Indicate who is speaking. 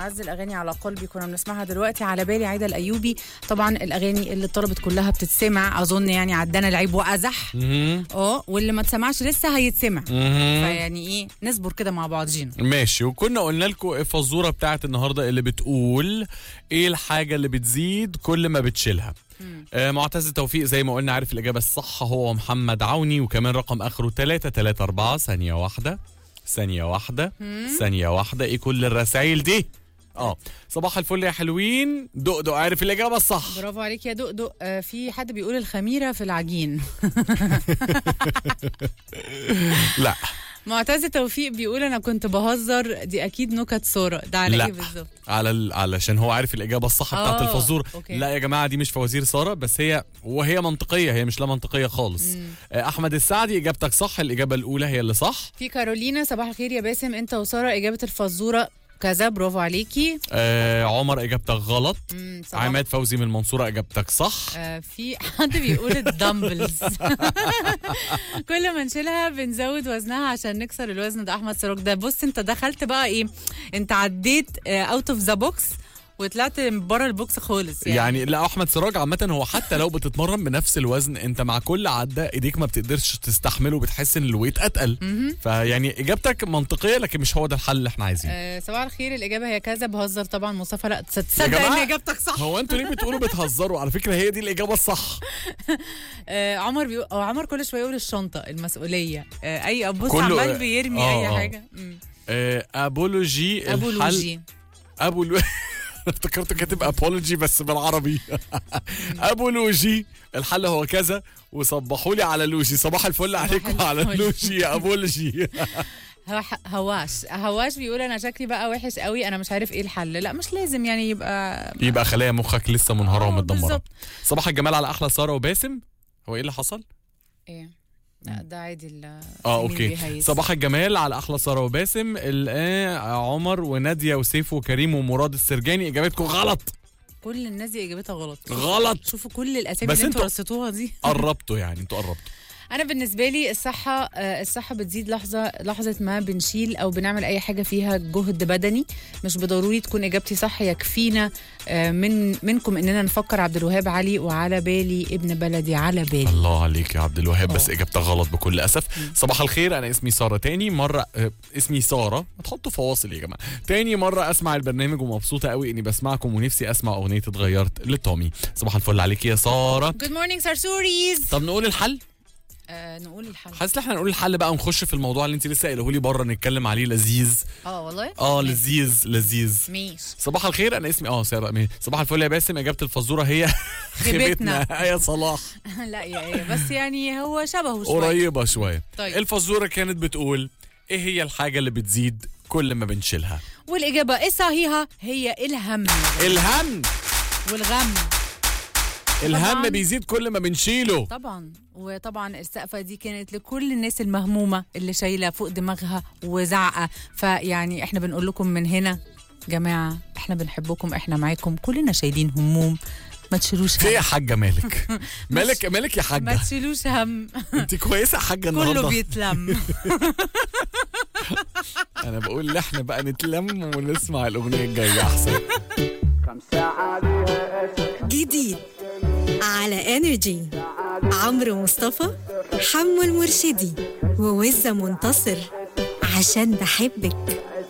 Speaker 1: أعز الأغاني على قلبي كنا بنسمعها دلوقتي على بالي عايدة الأيوبي طبعا الأغاني اللي اتطلبت كلها بتتسمع أظن يعني عدانا العيب وأزح
Speaker 2: مهم.
Speaker 1: اه واللي ما اتسمعش لسه هيتسمع
Speaker 2: مهم.
Speaker 1: فيعني إيه نصبر كده مع بعضينا
Speaker 2: ماشي وكنا قلنا لكم الفزوره بتاعت النهارده اللي بتقول ايه الحاجه اللي بتزيد كل ما بتشيلها آه معتز توفيق زي ما قلنا عارف الاجابه الصح هو محمد عوني وكمان رقم اخره 3 3 4 ثانيه واحده ثانيه واحده ثانيه واحده ايه كل الرسائل دي اه صباح الفل يا حلوين دقدق عارف الاجابه الصح
Speaker 1: برافو عليك يا دقدق آه في حد بيقول الخميرة في العجين
Speaker 2: لا
Speaker 1: معتز توفيق بيقول أنا كنت بهزر دي أكيد نكت سارة ده على
Speaker 2: لا.
Speaker 1: إيه بالظبط
Speaker 2: على ال... علشان هو عارف الاجابه الصح بتاعت
Speaker 1: آه،
Speaker 2: الفزوره
Speaker 1: أوكي.
Speaker 2: لا يا جماعه دي مش فوازير ساره بس هي وهي منطقيه هي مش لا منطقيه خالص آه، احمد السعدي اجابتك صح الاجابه الاولى هي اللي صح
Speaker 1: في كارولينا صباح الخير يا باسم انت وساره اجابه الفزوره كذا برافو عليكي
Speaker 2: آه عمر اجابتك غلط
Speaker 1: مم، صباح
Speaker 2: عماد فوزي من المنصوره اجابتك صح
Speaker 1: آه في حد بيقول الدمبلز كل ما نشيلها بنزود وزنها عشان نكسر الوزن ده احمد سراج ده بص انت دخلت بقى ايه انت عديت اوت اوف ذا بوكس وطلعت بره البوكس خالص يعني,
Speaker 2: يعني لا احمد سراج عامه هو حتى لو بتتمرن بنفس الوزن انت مع كل عده ايديك ما بتقدرش تستحمله بتحس ان الويت اتقل فيعني اجابتك منطقيه لكن مش هو ده الحل اللي احنا عايزينه
Speaker 1: آه صباح الخير الاجابه هي كذا بهزر طبعا مصطفى لا
Speaker 2: يا
Speaker 1: تصدق ان
Speaker 2: جماعة،
Speaker 1: اجابتك صح
Speaker 2: هو انتوا ليه بتقولوا بتهزروا على فكره هي دي الاجابه الصح
Speaker 1: آه عمر بيقول أو عمر كل شويه يقول الشنطه المسؤوليه آه اي بص
Speaker 2: كله-
Speaker 1: عمال بيرمي
Speaker 2: آه،
Speaker 1: اي
Speaker 2: آه.
Speaker 1: حاجه مم.
Speaker 2: آه ابولوجي
Speaker 1: ابو
Speaker 2: الحل
Speaker 1: لوجي
Speaker 2: ابو لو... افتكرت كاتب ابولوجي بس بالعربي ابو لوجي الحل هو كذا وصبحوا لي على لوجي صباح الفل عليكم على
Speaker 1: الفل.
Speaker 2: لوجي يا ابولوجي
Speaker 1: هو- هواش هواش بيقول انا شكلي بقى وحش قوي انا مش عارف ايه الحل لا مش لازم يعني يبقى
Speaker 2: يبقى خلايا مخك لسه منهاره
Speaker 1: آه،
Speaker 2: ومتدمره
Speaker 1: بالظبط.
Speaker 2: صباح الجمال على احلى ساره وباسم هو ايه اللي حصل
Speaker 1: ايه لا ده عادي ال-
Speaker 2: اه
Speaker 1: مين
Speaker 2: اوكي
Speaker 1: بيهيس.
Speaker 2: صباح الجمال على احلى ساره وباسم ال- آه، عمر وناديه وسيف وكريم ومراد السرجاني اجابتكم غلط
Speaker 1: كل الناس دي اجابتها غلط
Speaker 2: غلط
Speaker 1: شوفوا كل الاسامي
Speaker 2: بس
Speaker 1: اللي انتوا
Speaker 2: انتوا-
Speaker 1: رصيتوها دي
Speaker 2: قربتوا يعني انتوا قربتوا
Speaker 1: انا بالنسبه لي الصحه آه، الصحه بتزيد لحظه لحظه ما بنشيل او بنعمل اي حاجه فيها جهد بدني مش بضروري تكون اجابتي صح يكفينا آه، من منكم اننا نفكر عبد الوهاب علي وعلى بالي ابن بلدي على بالي
Speaker 2: الله عليك يا عبد الوهاب بس
Speaker 1: اه.
Speaker 2: اجابتك غلط بكل اسف صباح الخير انا اسمي ساره تاني مره آه، اسمي ساره ما تحطوا فواصل يا جماعه تاني مره اسمع البرنامج ومبسوطه قوي اني بسمعكم ونفسي اسمع اغنيه اتغيرت لتومي صباح الفل عليك يا ساره
Speaker 1: جود مورنينج سارسوريز
Speaker 2: طب نقول الحل
Speaker 1: آه نقول الحل
Speaker 2: حاسس ان احنا نقول الحل بقى ونخش في الموضوع اللي انت لسه قايله لي بره نتكلم عليه لذيذ
Speaker 1: اه والله
Speaker 2: اه
Speaker 1: ماشي.
Speaker 2: لذيذ لذيذ
Speaker 1: ماشي
Speaker 2: صباح الخير انا اسمي اه ساره ماشي. صباح الفل يا باسم اجابه الفزوره هي
Speaker 1: خيبتنا.
Speaker 2: يا صلاح
Speaker 1: لا يا ايه بس يعني هو شبهه شويه
Speaker 2: قريبه شويه
Speaker 1: طيب.
Speaker 2: الفزوره كانت بتقول ايه هي الحاجه اللي بتزيد كل ما بنشيلها
Speaker 1: والاجابه الصحيحه هي الهم
Speaker 2: الهم
Speaker 1: والغم
Speaker 2: الهم
Speaker 1: طبعاً.
Speaker 2: بيزيد كل ما بنشيله
Speaker 1: طبعا وطبعا السقفه دي كانت لكل الناس المهمومه اللي شايله فوق دماغها وزعقه فيعني احنا بنقول لكم من هنا جماعه احنا بنحبكم احنا معاكم كلنا شايلين هموم ما تشيلوش
Speaker 2: في إيه يا
Speaker 1: هم
Speaker 2: حاجه مالك مالك مالك يا
Speaker 1: ما
Speaker 2: حاجه
Speaker 1: تشيلوش هم
Speaker 2: انت كويسه يا حاجه
Speaker 1: كله
Speaker 2: النهارده
Speaker 1: بيتلم
Speaker 2: انا بقول ان احنا بقى نتلم ونسمع الاغنيه الجايه احسن
Speaker 3: جديد على انرجي عمرو مصطفى حمو المرشدي ووزة منتصر عشان بحبك